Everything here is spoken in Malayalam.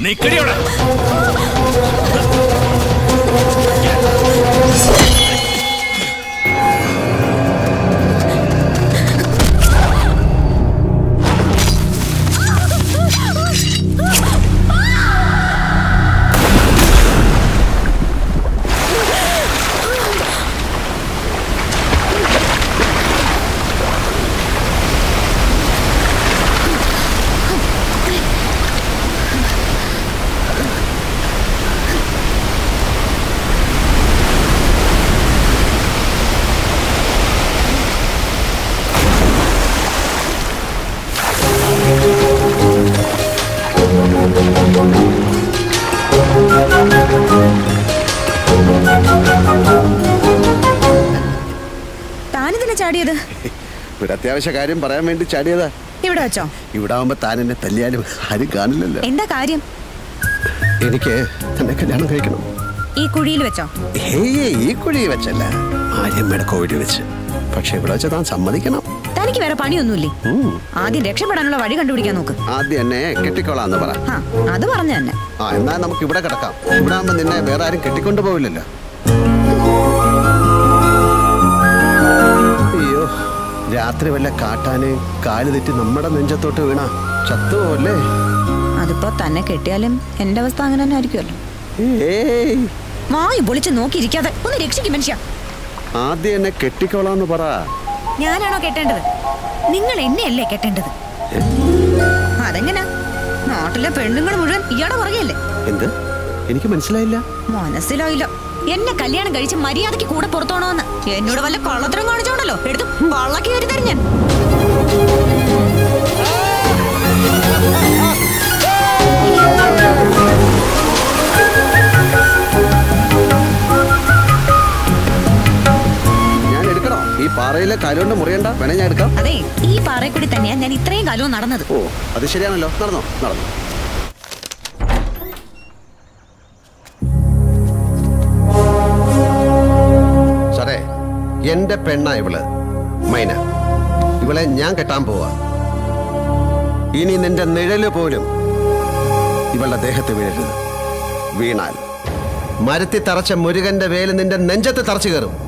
നിക്കടിയോടെ താനിതിനെ ചാടിയത് ഒരു അത്യാവശ്യ കാര്യം പറയാൻ വേണ്ടി ചാടിയതാ ഇവിടെ വെച്ചോ ഇവിടെ ആവുമ്പോ താൻ എന്നെ തല്ലിയാലും ആരും കാണില്ലല്ലോ എന്താ കാര്യം എനിക്ക് തന്നെ കല്യാണം കഴിക്കണം ഈ കുഴിയിൽ വെച്ചോ ഏയ് ഈ കുഴി വെച്ചല്ല ആര്യമ്മയുടെ കോവിഡ് വെച്ച് പക്ഷെ ഇവിടെ വെച്ച് താൻ സമ്മതിക്കണം തനിക്ക് വേറെ പണിയൊന്നുമില്ലേ ഉം. ആദ്യം രക്ഷപ്പെടാനുള്ള വഴി കണ്ടുപിടിക്കാൻ നോക്ക് ആദ്യം എന്നെ കെട്ടിക്കോളാന്ന് പറ ആ അത് പറഞ്ഞു തന്നെ ആ എന്നാ നമുക്ക് ഇവിടെ കിടക്കാം ഇവിടെ ആവുമ്പോ നിന്നെ വേറെ ആരും കെട്ടിക്കൊണ്ടു പോവില്ലല്ലോ അയ്യോ രാത്രി വല്ല കാട്ടാന് കാല് തെറ്റി നമ്മുടെ നെഞ്ചത്തോട്ട് വീണ ചത്തുപോല്ലേ അതിപ്പോ തന്നെ കെട്ടിയാലും എന്റെ അവസ്ഥ അങ്ങനെ തന്നെ ആയിരിക്കുമല്ലോ ഏയ് വായു പൊളിച്ച് നോക്കിയിരിക്കാതെ ഒന്ന് രക്ഷിക്കും മനുഷ്യ ആദ്യം എന്നെ കെട്ടിക്കോളാന്ന് പറ ഞാനാണോ കെട്ടേണ്ടത് നിങ്ങൾ എന്നെയല്ലേ കെട്ടേണ്ടത് അതെങ്ങനാ നാട്ടിലെ പെണ്ണുങ്ങൾ മുഴുവൻ ഇയാടെ പുറകെയല്ലേ എന്ത് എനിക്ക് മനസ്സിലായില്ല മനസ്സിലായില്ല എന്നെ കല്യാണം കഴിച്ച് മര്യാദയ്ക്ക് കൂടെ പുറത്തോണോന്ന് എന്നോട് വല്ല കള്ളത്തരം കാണിച്ചോണ്ടല്ലോ എടുത്ത് വള്ളക്ക് കയറി തരും ഞാൻ ഞാൻ എടുക്കണോ ഈ പാറയിലെ കാലുകൊണ്ട് മുറിയണ്ട വേണേ ഞാൻ എടുക്കാം അതെ ഈ പാറയിൽ തന്നെയാ ഞാൻ ഇത്രയും കാലവും നടന്നത് ഓ അത് ശരിയാണല്ലോ നടന്നോ നടന്നു സാറേ എന്റെ പെണ്ണ ഇവള് മൈന ഇവളെ ഞാൻ കെട്ടാൻ പോവാ ഇനി നിന്റെ നിഴല് പോലും ഇവളുടെ ദേഹത്ത് വീഴരുത് വീണാൽ മരത്തി തറച്ച മുരുകന്റെ വേല് നിന്റെ നെഞ്ചത്ത് തറച്ചു കയറും